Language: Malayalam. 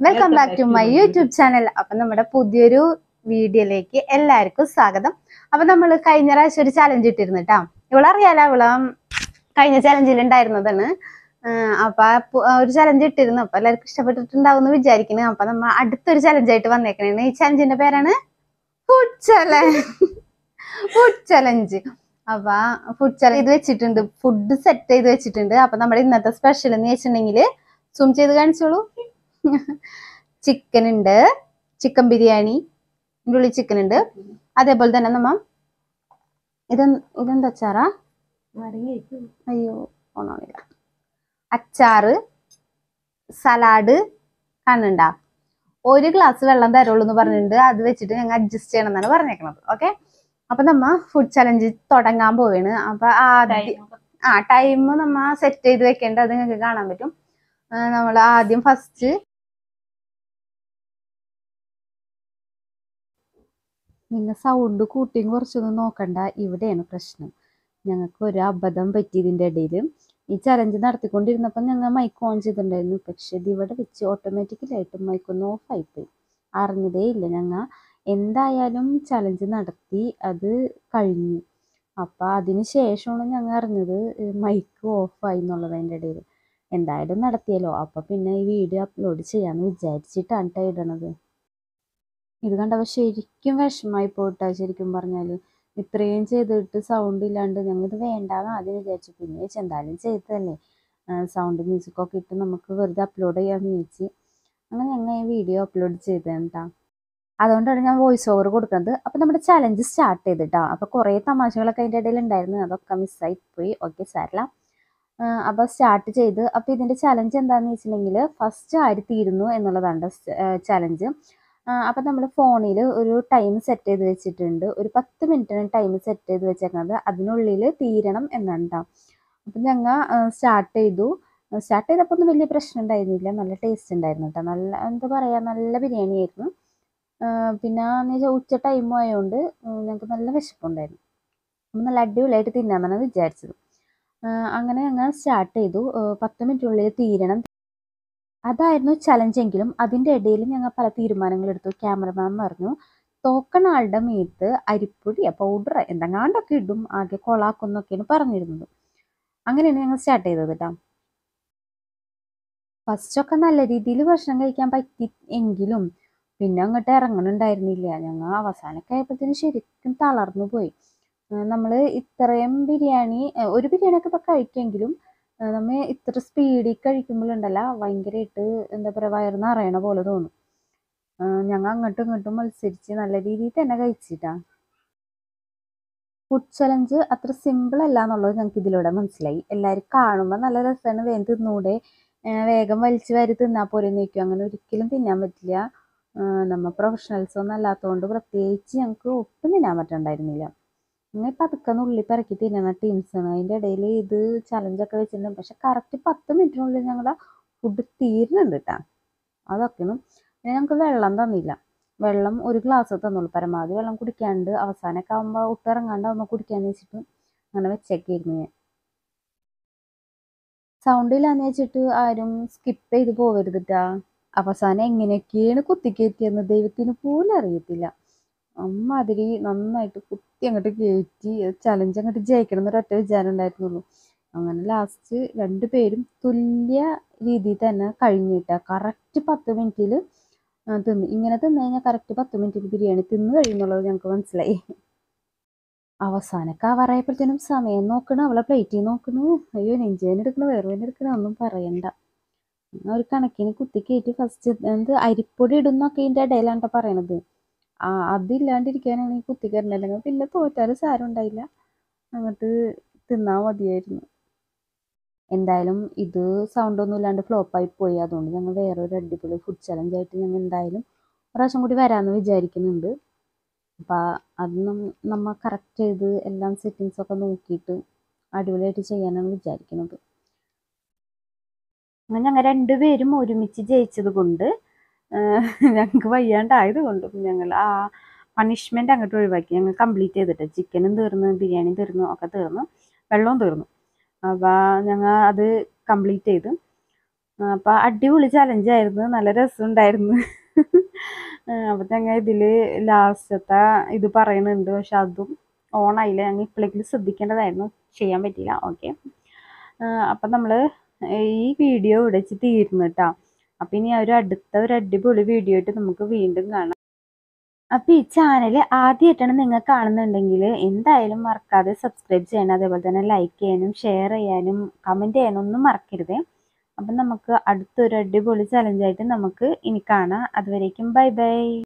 welcome back to my YouTube channel അപ്പൊ നമ്മുടെ പുതിയൊരു വീഡിയോയിലേക്ക് എല്ലാവർക്കും സ്വാഗതം അപ്പൊ നമ്മൾ കഴിഞ്ഞ പ്രാവശ്യം ഒരു ചലഞ്ച് ഇട്ടിരുന്നു കേട്ടോ ഇവളറിയാലോ ഇവള് കഴിഞ്ഞ ചലഞ്ചിൽ ഉണ്ടായിരുന്നതാണ് ആഹ് അപ്പൊ ആ പു- ഒരു ചലഞ്ച് ഇട്ടിരുന്നു അപ്പൊ എല്ലാവർക്കും ഇഷ്ടപ്പെട്ടിട്ടുണ്ടാവും എന്ന് വിചാരിക്കുന്നു അപ്പൊ നമ്മ അടുത്തൊരു ചലഞ്ച് ആയിട്ട് വന്നേക്കണേണ് ഈ ചലഞ്ചിന്റെ പേരാണ് ഫുഡ് ചലഞ്ച് ഫുഡ് ചലഞ്ച് അപ്പൊ ഫുഡ് ചലഞ്ച് ചെയ്ത് വെച്ചിട്ടുണ്ട് ഫുഡ് സെറ്റ് ചെയ്ത് വെച്ചിട്ടുണ്ട് അപ്പൊ നമ്മുടെ ഇന്നത്തെ സ്പെഷ്യൽ എന്ന് വെച്ചിട്ടുണ്ടെങ്കിൽ സൂം ചെയ്ത് കാണിച്ചോളൂ ചിക്കൻ ഉണ്ട് ചിക്കൻ ബിരിയാണി ഇതിൻ്റെ ഉള്ളിൽ ചിക്കൻ ഉണ്ട് അതേപോലെ തന്നെ നമ്മ ഇത് ഇതെന്താ അച്ചാറാ അയ്യോ ഒന്നുമില്ല അച്ചാറ് സലാഡ് കണ്ണുണ്ട ഒരു ഗ്ലാസ് വെള്ളം തരുള്ളൂ എന്ന് പറഞ്ഞിട്ടുണ്ട് അത് വെച്ചിട്ട് ഞങ്ങൾ അഡ്ജസ്റ്റ് ചെയ്യണം എന്നാണ് പറഞ്ഞേക്കണത് ഓക്കെ അപ്പൊ നമ്മ ഫുഡ് ചലഞ്ച് തുടങ്ങാൻ പോവാണ് അപ്പൊ ആദ്യം ആ ടൈം നമ്മ സെറ്റ് ചെയ്ത് വെക്കേണ്ടത് നിങ്ങൾക്ക് കാണാൻ പറ്റും നമ്മൾ ആദ്യം ഫസ്റ്റ് നിങ്ങൾ സൗണ്ട് കൂട്ടിയും കുറച്ചൊന്നും നോക്കണ്ട ഇവിടെയാണ് പ്രശ്നം ഞങ്ങൾക്ക് ഒരു അബദ്ധം പറ്റി ഇതിൻ്റെ ഇടയിൽ ഈ ചലഞ്ച് നടത്തിക്കൊണ്ടിരുന്നപ്പോൾ ഞങ്ങൾ മൈക്ക് ഓൺ ചെയ്തിട്ടുണ്ടായിരുന്നു പക്ഷെ ഇത് ഇവിടെ വെച്ച് ഓട്ടോമാറ്റിക്കലായിട്ട് മൈക്ക് ഒന്ന് ഓഫ് ആയിപ്പോയി അറിഞ്ഞതേ ഇല്ല ഞങ്ങൾ എന്തായാലും ചലഞ്ച് നടത്തി അത് കഴിഞ്ഞു അപ്പം അതിന് ശേഷമാണ് ഞങ്ങൾ അറിഞ്ഞത് മൈക്ക് ഓഫായി എന്നുള്ളത് അതിൻ്റെ ഇടയിൽ എന്തായാലും നടത്തിയല്ലോ അപ്പം പിന്നെ ഈ വീഡിയോ അപ്ലോഡ് ചെയ്യാമെന്ന് വിചാരിച്ചിട്ടാണ് ട്ടോ ഇടണത് ഇത് കണ്ടപ്പോൾ ശരിക്കും വിഷമമായി പോയിട്ടാ ശരിക്കും പറഞ്ഞാൽ ഇത്രയും ചെയ്തിട്ട് സൗണ്ട് ഇല്ലാണ്ട് ഞങ്ങൾ ഇത് വേണ്ടാന്ന് ആദ്യം വിചാരിച്ചു പിന്നെ വിചാരിച്ചു എന്തായാലും ചെയ്തതല്ലേ സൗണ്ട് മ്യൂസിക്കൊക്കെ ഇട്ട് നമുക്ക് വെറുതെ അപ്ലോഡ് ചെയ്യാമെന്ന് വിചാരിച്ച് അങ്ങനെ ഞങ്ങൾ ഈ വീഡിയോ അപ്ലോഡ് ചെയ്തതാണ് കേട്ടോ അതുകൊണ്ടാണ് ഞാൻ വോയിസ് ഓവർ കൊടുക്കുന്നത് അപ്പോൾ നമ്മുടെ ചലഞ്ച് സ്റ്റാർട്ട് ചെയ്തിട്ടാ അപ്പോൾ കുറേ തമാശകളൊക്കെ അതിൻ്റെ ഇടയിൽ ഉണ്ടായിരുന്നു അതൊക്കെ മിസ്സായി പോയി ഓക്കെ സാരില്ല അപ്പോൾ സ്റ്റാർട്ട് ചെയ്ത് അപ്പോൾ ഇതിൻ്റെ ചലഞ്ച് എന്താണെന്ന് വെച്ചിട്ടുണ്ടെങ്കിൽ ഫസ്റ്റ് ആര് തീരുന്നു എന്നുള്ളതാണ് ചലഞ്ച് അപ്പം നമ്മൾ ഫോണിൽ ഒരു ടൈം സെറ്റ് ചെയ്ത് വെച്ചിട്ടുണ്ട് ഒരു പത്ത് മിനിറ്റിന് ടൈം സെറ്റ് ചെയ്ത് വെച്ചേക്കുന്നത് അതിനുള്ളിൽ തീരണം എന്നാണ് കേട്ടോ അപ്പം ഞങ്ങൾ സ്റ്റാർട്ട് ചെയ്തു സ്റ്റാർട്ട് ചെയ്തപ്പോൾ ഒന്നും വലിയ പ്രശ്നം ഉണ്ടായിരുന്നില്ല നല്ല ടേസ്റ്റ് ഉണ്ടായിരുന്നു കേട്ടോ നല്ല എന്താ പറയുക നല്ല ബിരിയാണി ആയിരുന്നു പിന്നെ എന്ന് വെച്ചാൽ ഉച്ച ടൈം ആയതുകൊണ്ട് ഞങ്ങൾക്ക് നല്ല വിശപ്പുണ്ടായിരുന്നു അപ്പം നല്ല അടിപൊളിയായിട്ട് തിന്നാമെന്നാണ് വിചാരിച്ചത് അങ്ങനെ ഞങ്ങൾ സ്റ്റാർട്ട് ചെയ്തു പത്ത് മിനിറ്റിനുള്ളിൽ തീരണം അതായിരുന്നു ചലഞ്ച് എങ്കിലും അതിൻ്റെ ഇടയിൽ ഞങ്ങൾ പല തീരുമാനങ്ങളെടുത്തു ക്യാമറമാൻ പറഞ്ഞു തോക്കണ ആളുടെ മേത്ത് അരിപ്പൊടി പൗഡർ എന്തെങ്ങാണ്ടൊക്കെ ഇടും ആകെ കൊളാക്കുന്നൊക്കെയാണ് പറഞ്ഞിരുന്നത് അങ്ങനെയാണ് ഞങ്ങൾ സ്റ്റാർട്ട് ചെയ്തത് കേട്ടോ ഫസ്റ്റൊക്കെ നല്ല രീതിയിൽ ഭക്ഷണം കഴിക്കാൻ പറ്റി എങ്കിലും പിന്നെ അങ്ങോട്ട് ഇറങ്ങണുണ്ടായിരുന്നില്ല ഞങ്ങൾ അവസാനമൊക്കെ ആയപ്പോഴത്തേനും ശരിക്കും തളർന്നു പോയി നമ്മൾ ഇത്രയും ബിരിയാണി ഒരു ബിരിയാണിയൊക്കെ ഇപ്പം കഴിക്കുമെങ്കിലും നമ്മൾ ഇത്ര സ്പീഡിൽ കഴിക്കുമ്പോഴുണ്ടല്ലോ ഭയങ്കരമായിട്ട് എന്താ പറയുക വയറ് നിറയണ പോലെ തോന്നും ഞങ്ങൾ അങ്ങോട്ടും ഇങ്ങോട്ടും മത്സരിച്ച് നല്ല രീതിയിൽ തന്നെ കഴിച്ചിട്ടാ ഫുഡ് ചലഞ്ച് അത്ര സിമ്പിൾ അല്ല എന്നുള്ളത് ഞങ്ങൾക്ക് ഇതിലൂടെ മനസ്സിലായി എല്ലാവരും കാണുമ്പോൾ നല്ല രസമാണ് വേഗം തിന്നൂടെ വേഗം വലിച്ചു വാരി തിന്നാൽ പോരെ നിൽക്കും അങ്ങനെ ഒരിക്കലും തിന്നാൻ പറ്റില്ല നമ്മൾ പ്രൊഫഷണൽസ് ഒന്നും അല്ലാത്തതുകൊണ്ട് പ്രത്യേകിച്ച് ഞങ്ങൾക്ക് ഒട്ടും തിന്നാൻ പറ്റണ്ടായിരുന്നില്ല അങ്ങനെ പതുക്കെ ഉള്ളി പിറക്കി തിന്നുന്ന ടീംസാണ് അതിൻ്റെ ഇടയിൽ ഇത് ചലഞ്ചൊക്കെ വെച്ചിട്ടുണ്ട് പക്ഷെ കറക്റ്റ് പത്ത് മിനിറ്റിനുള്ളിൽ ഞങ്ങളുടെ ഫുഡ് തീരുന്നുണ്ട് കേട്ടോ അതൊക്കെയാണ് പിന്നെ ഞങ്ങൾക്ക് വെള്ളം തന്നില്ല വെള്ളം ഒരു ഗ്ലാസ് തന്നുള്ളൂ പരമാവധി വെള്ളം കുടിക്കാണ്ട് അവസാനമൊക്കെ ആകുമ്പോൾ ഒട്ടിറങ്ങാണ്ടാവുമ്പോൾ കുടിക്കാന്ന് വെച്ചിട്ട് അങ്ങനെ വെച്ചേക്കായിരുന്നു ഞാൻ സൗണ്ട് ഇല്ലാന്ന് വെച്ചിട്ട് ആരും സ്കിപ്പ് ചെയ്ത് പോകരുതിട്ടാ അവസാനം എങ്ങനെയൊക്കെയാണ് കുത്തിക്കയറ്റിയെന്ന് ദൈവത്തിന് പോലും അറിയത്തില്ല അമ്മാതിരി നന്നായിട്ട് കുത്തി അങ്ങോട്ട് കയറ്റി ചലഞ്ച് അങ്ങോട്ട് ജയിക്കണം എന്നൊരൊറ്റ വിചാരം ഉണ്ടായിരുന്നുള്ളൂ അങ്ങനെ ലാസ്റ്റ് രണ്ടു പേരും തുല്യ രീതിയിൽ തന്നെ കഴിഞ്ഞിട്ട കറക്റ്റ് പത്ത് മിനിറ്റിൽ തിന്ന് ഇങ്ങനെ തിന്നു കഴിഞ്ഞാൽ കറക്റ്റ് പത്ത് മിനിറ്റിൽ ബിരിയാണി തിന്ന് കഴിയുന്നുള്ളത് ഞങ്ങൾക്ക് മനസ്സിലായി അവസാനമൊക്കെ ആവാറായപ്പോഴത്തേനും സമയം നോക്കണ അവളെ പ്ലേറ്റിൽ നോക്കണു അയ്യോ നെഞ്ചുവേന എടുക്കണ വേറെ എടുക്കണ ഒന്നും പറയണ്ട ഒരു കണക്കിന് കുത്തി കയറ്റി ഫസ്റ്റ് എന്ത് അരിപ്പൊടി ഇടുന്നൊക്കെ ഇതിൻ്റെ ഇടയിലാണ് പറയണത് ആ അതില്ലാണ്ടിരിക്കാനാണ് ഈ കുത്തിക്കരണ്ട അല്ലെങ്കിൽ പിന്നെ തോറ്റാലും സാരം ഉണ്ടായില്ല അങ്ങോട്ട് തിന്നാൽ മതിയായിരുന്നു എന്തായാലും ഇത് സൗണ്ട് ഒന്നും ഇല്ലാണ്ട് ഫ്ലോപ്പായി പോയി അതുകൊണ്ട് ഞങ്ങൾ വേറെ ഒരു അടിപൊളി ഫുഡ് ചലഞ്ച് ആയിട്ട് ഞങ്ങൾ എന്തായാലും പ്രാവശ്യം കൂടി വരാമെന്ന് വിചാരിക്കുന്നുണ്ട് അപ്പം അത് നമ്മൾ കറക്റ്റ് ചെയ്ത് എല്ലാം സെറ്റിങ്സ് ഒക്കെ നോക്കിയിട്ട് അടിപൊളിയായിട്ട് ചെയ്യാനാണ് വിചാരിക്കുന്നത് അങ്ങനെ ഞങ്ങൾ രണ്ടുപേരും ഒരുമിച്ച് ജയിച്ചത് കൊണ്ട് ഞങ്ങൾക്ക് വയ്യാണ്ടായത് കൊണ്ടും ഞങ്ങൾ ആ പണിഷ്മെൻ്റ് അങ്ങോട്ട് ഒഴിവാക്കി ഞങ്ങൾ കംപ്ലീറ്റ് ചെയ്തിട്ട് ചിക്കനും തീർന്നു ബിരിയാണിയും തീർന്നു ഒക്കെ തീർന്നു വെള്ളവും തീർന്നു അപ്പോൾ ഞങ്ങൾ അത് കംപ്ലീറ്റ് ചെയ്ത് അപ്പം അടിപൊളി ചലഞ്ചായിരുന്നു നല്ല രസമുണ്ടായിരുന്നു അപ്പം ഞങ്ങൾ ഇതിൽ ലാസ്റ്റത്തെ ഇത് പറയുന്നുണ്ട് പക്ഷെ അതും ഓണായില്ല ഞങ്ങൾ ഇപ്പോഴെങ്കിലും ശ്രദ്ധിക്കേണ്ടതായിരുന്നു ചെയ്യാൻ പറ്റിയില്ല ഓക്കെ അപ്പം നമ്മൾ ഈ വീഡിയോ ഇവിടെ വെച്ച് തീർന്നു കേട്ടോ അപ്പം ഇനി ഒരു അടുത്ത ഒരു അടിപൊളി വീഡിയോ ആയിട്ട് നമുക്ക് വീണ്ടും കാണാം അപ്പം ഈ ചാനൽ ആദ്യമായിട്ടാണ് നിങ്ങൾ കാണുന്നുണ്ടെങ്കിൽ എന്തായാലും മറക്കാതെ സബ്സ്ക്രൈബ് ചെയ്യണം അതേപോലെ തന്നെ ലൈക്ക് ചെയ്യാനും ഷെയർ ചെയ്യാനും കമൻറ്റ് ചെയ്യാനും ഒന്നും മറക്കരുത് അപ്പം നമുക്ക് അടുത്തൊരു അടിപൊളി ചലഞ്ചായിട്ട് നമുക്ക് ഇനി കാണാം അതുവരേക്കും ബൈ ബൈ